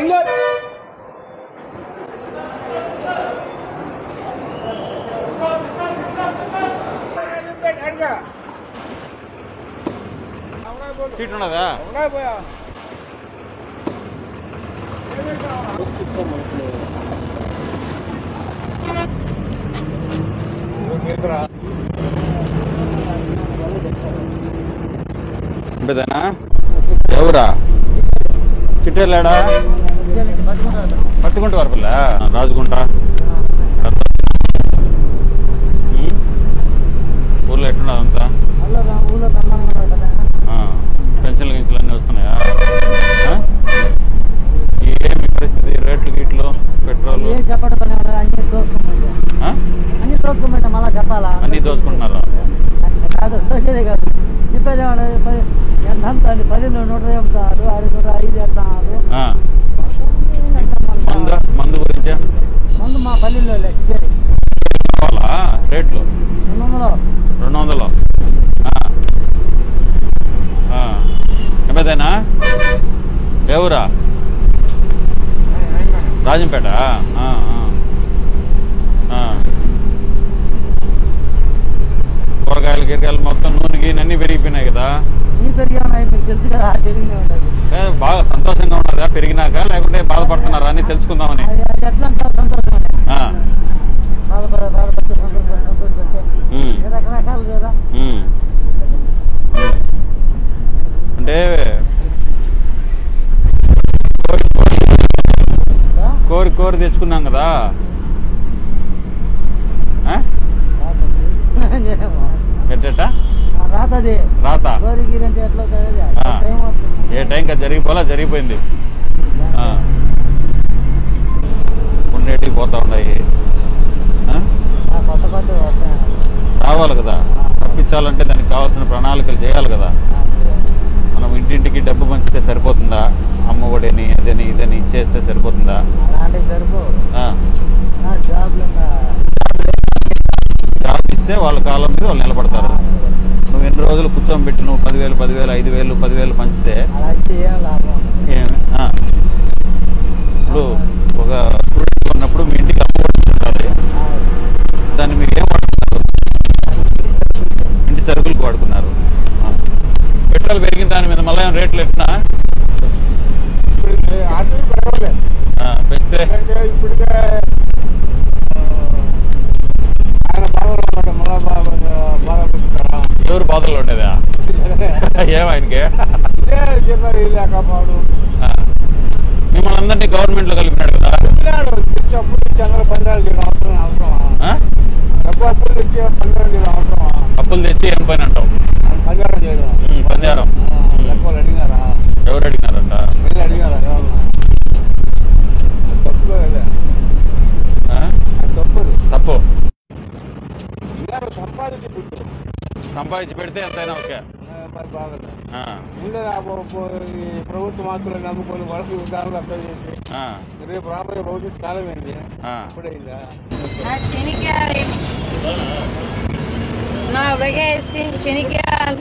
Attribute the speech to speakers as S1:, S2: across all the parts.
S1: Seat ఉన్నదా ఉంటుందేనా ఎవరా చిట్టేలాడా పత్తిగుంట వరపల్లా రాజుగుంట ఉమ్. ఊర్లో ఎట్టున్నది అంతా ఆ, పెన్షన్లు గించలు అన్నీ వస్తున్నాయా ఆ? ఏమి పరిస్థితి రేట్లు గీట్లు పెట్రోల్
S2: ఏం చెప్పడం పని ఉండదు, అన్ని దోచుకోమంటే
S1: ఆ?
S2: అన్ని దోచుకోమంటే మళ్ళా చెప్పాలా
S1: అన్నీ దోచుకుంటున్నారు
S2: కాదు దోచేదే కాదు చెప్పేది ఏమన్నది, పది ఎంత అంత పదిలో నూట చెప్తారు ఆరు నూట ఐదు చెప్తారు
S1: ఆ. మందు మందు గురించే
S2: ముందు మా పల్లెల్లో ఇచ్చేది
S1: కావాలా రేట్లు
S2: రెండు వందలు
S1: రెండు వందలు ఆ. ఆ. ఎంతైనా ఎవరా రాజంపేట ఆ, ఆ. ఆ. కూరగాయలు గిరగాయలు మొత్తం నూనె గీనె అన్నీ పెరిగిపోయినాయి కదా
S2: నీ పెరిగామని మీకు తెలుసు కదా తెలియదే ఉండదు
S1: ఏ, బాగా సంతోషంగా ఉన్నదా పెరిగినాక లేకుంటే బాధపడుతున్నారా అని తెలుసుకుందామని
S2: అది అది ఎట్లా అంటారు సంతోషం అని
S1: ఆ.
S2: బాధపడ బాధపడితే సంతోషం సంతోషిస్తే
S1: ఉమ్.
S2: ఏ రకరకాలు కదా
S1: ఉమ్. అంటే కోరి కోరి తెచ్చుకున్నాం కదా ఆ? ఎట్టేట
S2: రాతది
S1: రాత
S2: గోరి గీరి అంటే ఎట్లా అవుతుంది
S1: ఆ.
S2: టైం అవుతుంది
S1: ఏ టైంకి అది జరిగిపోలా జరిగిపోయింది ఆ. ఉండేటివి పోతా ఉన్నాయి ఆ?
S2: ఆ, కొత్త కొత్త వస్తాయి
S1: రావాలి కదా తప్పించాలంటే దానికి కావాల్సిన ప్రణాళికలు చేయాలి కదా మనం ఇంటింటికి డబ్బు పంచితే సరిపోతుందా అమ్మఒడిని అదని ఇదని ఇచ్చేస్తే సరిపోతుందా
S2: అలాంటివి సరిపో
S1: ఆ.
S2: జాబ్లు ఇంకా
S1: జాబ్ ఇస్తే వాళ్ళ కాలం మీద వాళ్ళు నిలబడతారు నువ్వు ఎన్ని రోజులు కూర్చోబెట్టి నువ్వు పదివేలు పదివేలు ఐదు వేలు పదివేలు పంచితే
S2: అలా ఇచ్చి ఏం లాభం
S1: ఏమి ఆ. ఇప్పుడు ఒక స్టూడెంట్ ఉన్నప్పుడు మీ ఇంటికి అమ్మఒడి ఉంటుంది
S2: ఆ,
S1: దాన్ని మీరు ఏం వాడుతున్నారు ఇంటి సరుకులకు వాడుకున్నారు ఆ. పెట్రోల్ పెరిగిన దాని మీద మళ్ళీ ఏం రేట్లు ఎట్టినా
S3: అది పర్వాలేదు
S1: పెంచితే
S3: ఎందుకంటే ఇప్పటికే ఆ, ఆయన బాధలో ఉన్నాడు మళ్ళా బాధ బాధపడుతున్నారా
S1: ఎవరు బాధలు ఉండేదా ఏం ఆయనకి
S3: ఇదే జీతం లేకపోవడం
S1: ఆ. మిమ్మల్ని అందరినీ గవర్నమెంట్లో కలిపినాడు కదా
S3: ఇచ్చినాడు తెచ్చి అప్పులు ఇచ్చి అందరూ పందాలు చేయడం అవసరం అవసరమా
S1: ఆ?
S3: డబ్బు అప్పులు ఇచ్చి పందాలు చేయడం అవసరమా
S1: అప్పులు తెచ్చి ఏం పని అంటావు
S3: పందాలు చేయడం
S1: ఉమ్, పందారం
S3: ఆ, లెక్కలు అడిగినారా
S1: ఎవరు అడిగినారంట
S3: వెళ్ళి అడిగారా ఎవరన్నా తప్పు కదా
S1: ఆ?
S3: అది తప్పుదు
S1: తప్పు
S3: ఇలా సంపాదించి పుట్టు
S1: సంపాదించి పెడితే ఎంతైనా ఓకే
S3: మరి బాగలేదు
S1: ఆ.
S3: ముందే ఆ పో- పో- ఈ ప్రభుత్వ మార్కులు నమ్ముకొని వలస విధానాలు అర్థం చేసి
S1: ఆ.
S3: రేపు రాబోయే భవిష్యత్తు కాలం ఏంది
S1: ఆ.
S3: ఇప్పుడైందా
S4: శనికాయ నా అలాగే శనికాయ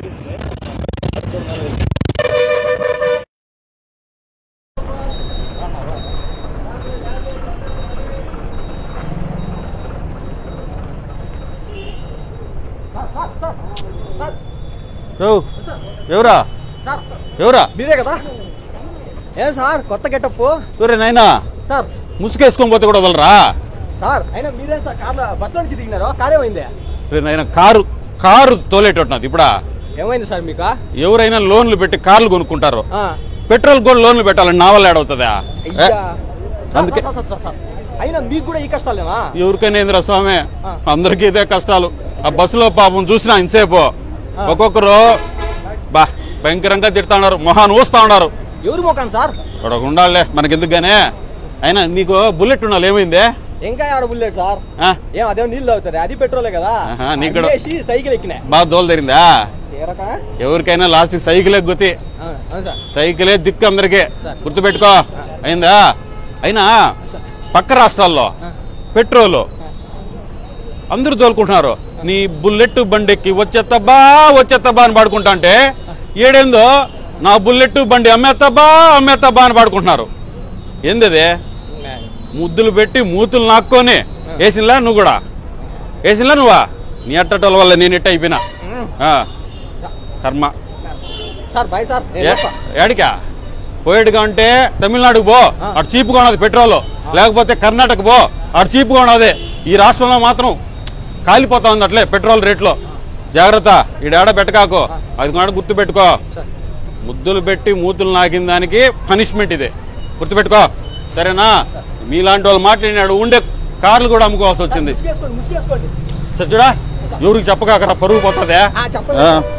S1: ఓ, ఎవరా
S2: సార్
S1: ఎవరా
S2: మీరే కదా ఏం సార్ కొత్త గెటప్
S1: ఒరే నాయనా
S2: సార్
S1: ముసుగేసుకొని పోతే కూడా వదలరా
S2: సార్ అయినా మీరేం సార్ కార్లో బస్సులో నుంచి దిగినారు కారేమైంది
S1: రే నాయన కారు కారు తోలేటట్టున్నది ఇప్పుడా
S2: ఏమైంది సార్ మీకు
S1: ఎవరైనా లోన్లు పెట్టి కార్లు కొనుక్కుంటారు
S2: ఆ,
S1: పెట్రోల్ కూడా లోన్లు పెట్టాలని నా వల్ల ఏడవుతుందా
S2: అయ్యా.
S1: ఏ? అందుకే
S2: సార్, సార్, సార్, సార్. అయినా మీకు కూడా ఈ కష్టాలేనా
S1: ఎవరికైనా ఏందిరా స్వామి
S2: ఆ.
S1: అందరికీ ఇదే కష్టాలు ఆ బస్సులో పాపం చూసినా ఇంతసేపు ఒక్కొక్కరు బా భయంకరంగా తిడతా ఉన్నారు మొహాన్ని ఊస్తా ఉన్నారు
S2: ఎవరు మోకాను సార్
S1: ఇక్కడ ఉండాలే మనకెందుకుగానే అయినా నీకు బుల్లెట్ ఉండాలి ఏమైంది
S2: ఇంకా ఆడ బుల్లెట్ సార్
S1: ఆ?
S2: ఏం అదే నీళ్ళు అవుతారు అది పెట్రోలే కదా
S1: ఆహా, నీకు కూడా-
S2: అమ్మేసి సైకిల్ ఎక్కినా
S1: బాగా దోలు తెరిందా
S2: తీరక
S1: ఎవరికైనా లాస్ట్ సైకిలే గుతి
S2: ఆ, అవును సార్
S1: సైకిలే దిక్కు అందరికీ
S2: సార్.
S1: గుర్తుపెట్టుకో అయిందా అయినా
S2: సార్.
S1: పక్క రాష్ట్రాల్లో
S2: ఆ.
S1: పెట్రోలు అందరూ తోలుకుంటున్నారు నీ బుల్లెట్ బండెక్కి వచ్చేత్తబ్బా వచ్చేత్తబ్బా అని పాడుకుంటా అంటే ఏడేందో నా బుల్లెట్ బండి అమ్మేత్తబ్బా అమ్మేత్తబ్బా అని పాడుకుంటున్నారు ఏంది అది ముద్దులు పెట్టి మూతులు నాక్కొని వేసినలా నువ్వు కూడా వేసినలా నువ్వా నీ అట్టటోల వల్ల నేను ఇట్ట అయిపోయినా ఆ. కర్మ
S2: సార్ బాయ్ సార్
S1: ఏ- ఏడికా పోయేడుగా అంటే తమిళనాడుకు పో అటు చీప్గా ఉన్నది పెట్రోల్ లేకపోతే కర్ణాటక పో అటు చీప్గా ఉన్నది ఈ రాష్ట్రంలో మాత్రం కాలిపోతా ఉంది అట్లే పెట్రోల్ రేట్లో జాగ్రత్త ఈడేడ పెట్టకాకో అది కూడా గుర్తు పెట్టుకో ముద్దులు పెట్టి మూతులు నాకిన దానికి పనిష్మెంట్ ఇదే గుర్తుపెట్టుకో సరేనా మీలాంటి వాళ్ళు మాట్లాడినాడు ఉండే కార్లు కూడా అమ్ముకోవాల్సి వచ్చింది
S2: ముసుకేసుకోండి ముసుకేసుకోండి
S1: సజ్జుడా ఎవరికి చెప్పకాకరా పరుగు పోతుందే
S2: ఆ, చెప్పలేదు.
S1: ఆ.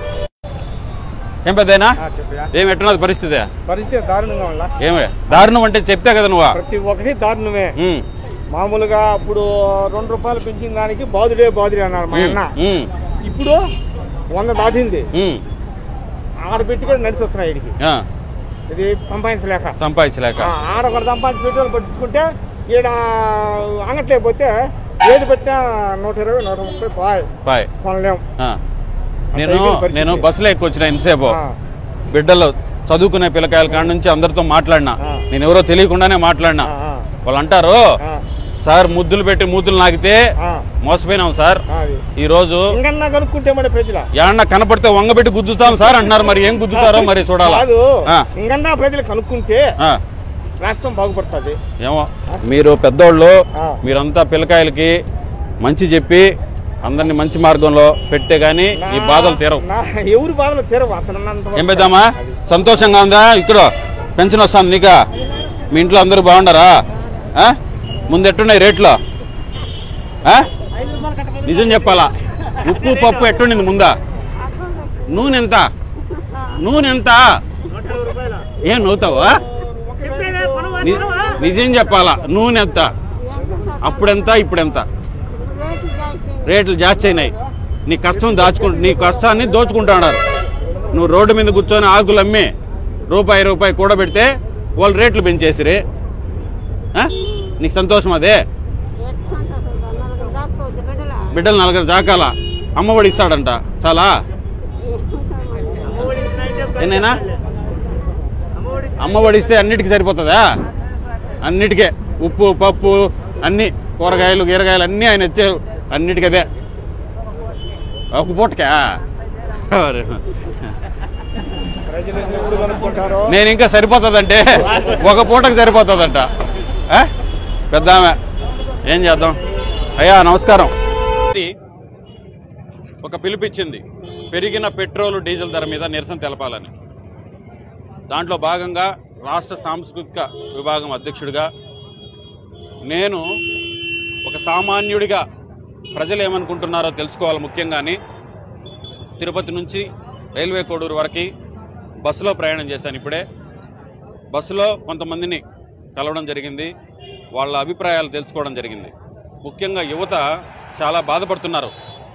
S1: ఏం పెద్దయినా
S3: చెప్పయా
S1: ఏం ఎట్టున్నది పరిస్థితి
S3: పరిస్థితి దారుణంగా ఉందా
S1: ఏమే దారుణం అంటే చెప్తే కదా నువ్వు
S3: ప్రతి ఒక్కటి దారుణమే
S1: ఉమ్,
S3: మామూలుగా అప్పుడు రెండు రూపాయలు పెంచిన దానికి బాదుడే బాదుడే అన్నారు మా అన్న
S1: ఉమ్,
S3: ఇప్పుడు వంద దాటింది
S1: ఉమ్,
S3: ఆడ పెట్టి కూడా నడిచి వస్తున్నాయి ఇడికి
S1: ఆ,
S3: ఇది సంపాదించలేక
S1: సంపాదించలేక
S3: ఆ, ఆడ ఒకటి సంపాదించి పెట్రోల్ పట్టించుకుంటే ఈడ అంగట్లేకపోతే ఏది పెట్టినా నూట ఇరవై నూట ముప్పై పాయ్
S1: బాయ్
S3: కొనలేం
S1: ఆ. నేను
S3: అయిపోయింది పరిస్థితి.
S1: నేను బస్సులో ఎక్కువ వచ్చిన ఇంతసేపు
S3: ఆ,
S1: బిడ్డలు చదువుకునే పిల్లకాయల కాడ నుంచి అందరితో మాట్లాడినా
S3: ఆ.
S1: నేను ఎవరో తెలియకుండానే మాట్లాడినా
S3: ఆ, ఆ,
S1: వాళ్ళు అంటారు
S3: ఆ,
S1: సార్ ముద్దులు పెట్టి మూతులు నాకితే
S3: ఆ,
S1: మోసపోయినాం సార్
S3: ఆ, అది
S1: ఈ రోజు
S3: ఇంకన్నా కనుక్కుంటే మన ప్రజల
S1: ఏమన్నా కనపడితే వంగబెట్టి గుద్దుతాం సార్ అంటున్నారు మరి ఏం గుద్దుతారో మరి చూడాలా
S3: కాదు
S1: ఆ.
S3: ఇంకన్నా ప్రజలు కనుక్కుంటే
S1: ఆ,
S3: రాష్ట్రం బాగుపడుతుంది
S1: ఏమో మీరు పెద్దోళ్ళు
S3: ఆ.
S1: మీరంతా పిల్లకాయలకి మంచి చెప్పి అందరిని మంచి మార్గంలో పెడితే గానీ ఈ బాధలు తీరవు
S3: నా ఎవరి బాధలు తీరవు అతను ఉన్నంత వరకు.
S1: ఏం పెద్దామా సంతోషంగా ఉందా ఇక్కడ పెన్షన్ వస్తుంది నీకా మీ ఇంట్లో అందరూ బాగుండరా ఆ? ముందు ఎట్టున్నాయి రేట్లు ఆ? నిజం చెప్పాలా ఉప్పు పప్పు ఎట్టుండింది ముందా నూనె ఎంత నూనె ఎంత ఏం నవ్వుతావా ని- నిజం చెప్పాలా నూనె ఎంత అప్పుడెంత ఇప్పుడెంత రేట్లు జాస్తి అయినాయి నీ కష్టం దాచుకు నీ కష్టాన్ని దోచుకుంటున్నారు నువ్వు రోడ్డు మీద కూర్చొని ఆకులు అమ్మి రూపాయి రూపాయి కూడబెడితే వాళ్ళు రేట్లు పెంచేసిరే ఆ? నీకు సంతోషం అదే బిడ్డలు నలుగురు జాకాల అమ్మఒడి ఇస్తాడంట చాలా ఏనైనా అమ్మఒడి ఇస్తే అన్నిటికీ సరిపోతుందా అన్నిటికే ఉప్పు పప్పు అన్ని కూరగాయలు గీరగాయలు అన్నీ ఆయన ఇచ్చే అన్నిటికీ అదే ఒక పూటకా
S3: ప్రజలు ఎప్పుడు కనుక్కుంటారో
S1: నేను ఇంకా సరిపోతుందంటే ఒక పూటకు సరిపోతుందంట ఆ? పెద్ద ఆమె ఏం చేద్దాం అయ్యా నమస్కారం ఒక పిలిపిచ్చింది పెరిగిన పెట్రోల్ డీజిల్ ధర మీద నిరసన తెలపాలని దాంట్లో భాగంగా రాష్ట్ర సాంస్కృతిక విభాగం అధ్యక్షుడిగా నేను ఒక సామాన్యుడిగా ప్రజలు ఏమనుకుంటున్నారో తెలుసుకోవాలి ముఖ్యంగాని తిరుపతి నుంచి రైల్వే కోడూరు వరకు బస్సులో ప్రయాణం చేశాను ఇప్పుడే బస్సులో కొంతమందిని కలవడం జరిగింది వాళ్ళ అభిప్రాయాలు తెలుసుకోవడం జరిగింది ముఖ్యంగా యువత చాలా బాధపడుతున్నారు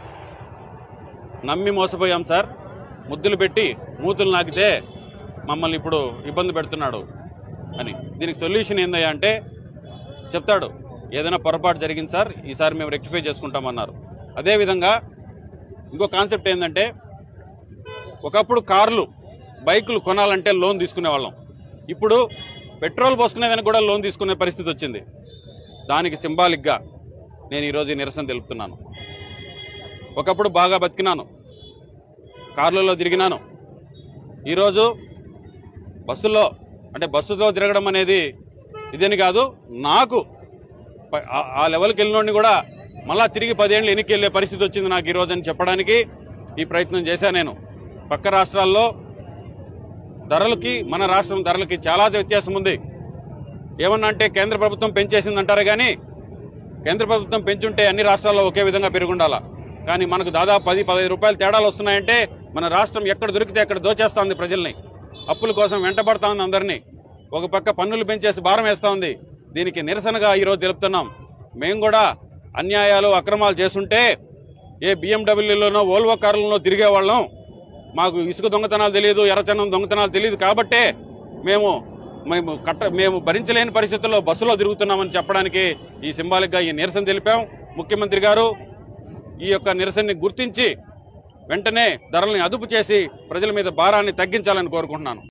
S1: నమ్మి మోసపోయాం సార్ ముద్దులు పెట్టి మూతులు నాకితే మమ్మల్ని ఇప్పుడు ఇబ్బంది పెడుతున్నాడు అని దీనికి సొల్యూషన్ ఏందయ్యా అంటే చెప్తాడు ఏదైనా పొరపాటు జరిగింది సార్ ఈసారి మేము రెక్టిఫై చేసుకుంటామన్నారు అదేవిధంగా ఇంకో కాన్సెప్ట్ ఏంటంటే ఒకప్పుడు కార్లు బైకులు కొనాలంటే లోన్ తీసుకునేవాళ్ళం ఇప్పుడు పెట్రోల్ పోసుకునేదానికి కూడా లోన్ తీసుకునే పరిస్థితి వచ్చింది దానికి సింబాలిక్గా నేను ఈరోజు ఈ నిరసన తెలుపుతున్నాను ఒకప్పుడు బాగా బతికినాను కార్లలో తిరిగినాను ఈరోజు బస్సుల్లో అంటే బస్సులో తిరగడం అనేది ఇదని కాదు నాకు ప- ఆ- ఆ లెవెల్కి వెళ్ళినోడిని కూడా మళ్ళా తిరిగి పదేళ్ళు వెనక్కి వెళ్ళే పరిస్థితి వచ్చింది నాకు ఈరోజు అని చెప్పడానికి ఈ ప్రయత్నం చేశాను నేను పక్క రాష్ట్రాల్లో ధరలకి మన రాష్ట్రం ధరలకి చాలా వ్యత్యాసం ఉంది ఏమన్నా అంటే కేంద్ర ప్రభుత్వం పెంచేసింది అంటారు కానీ కేంద్ర ప్రభుత్వం పెంచుంటే అన్ని రాష్ట్రాల్లో ఒకే విధంగా పెరుగుండాలా కానీ మనకు దాదాపు పది పదహైదు రూపాయలు తేడాలు వస్తున్నాయంటే మన రాష్ట్రం ఎక్కడ దొరికితే అక్కడ దోచేస్తోంది ప్రజల్ని అప్పుల కోసం వెంటబడతా ఉంది అందరినీ ఒక పక్క పన్నులు పెంచేసి భారం వేస్తా ఉంది దీనికి నిరసనగా ఈరోజు తెలుపుతున్నాం మేము కూడా అన్యాయాలు అక్రమాలు చేస్తుంటే ఏ బిఎండబ్ల్యూలోనో ఓల్వో కార్లలోనో తిరిగే వాళ్ళం మాకు ఇసుక దొంగతనాలు తెలియదు ఎర్రచందనం దొంగతనాలు తెలియదు కాబట్టే మేము మేము కట్ట మేము భరించలేని పరిస్థితుల్లో బస్సులో తిరుగుతున్నామని చెప్పడానికి ఈ సింబాలిక్గా ఈ నిరసన తెలిపాం ముఖ్యమంత్రి గారు ఈ యొక్క నిరసనని గుర్తించి వెంటనే ధరల్ని అదుపు చేసి ప్రజల మీద భారాన్ని తగ్గించాలని కోరుకుంటున్నాను